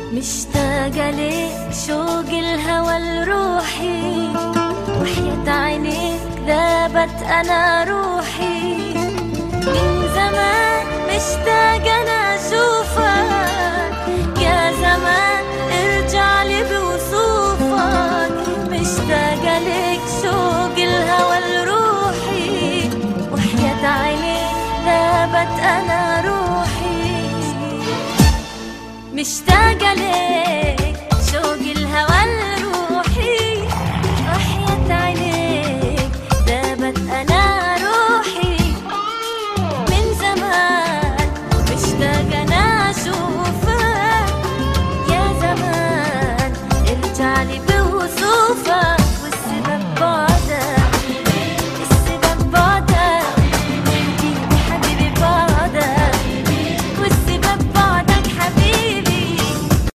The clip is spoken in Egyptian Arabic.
مشتاقة ليك شوق الهوى لروحي وحياة عينيك ذابت أنا روحي من زمان مشتاقة أنا أشوفك يا زمان ارجع لي بوصوفك مشتاقة ليك شوق الهوى لروحي وحياة عينيك ذابت أنا روحي مشتاقة ليك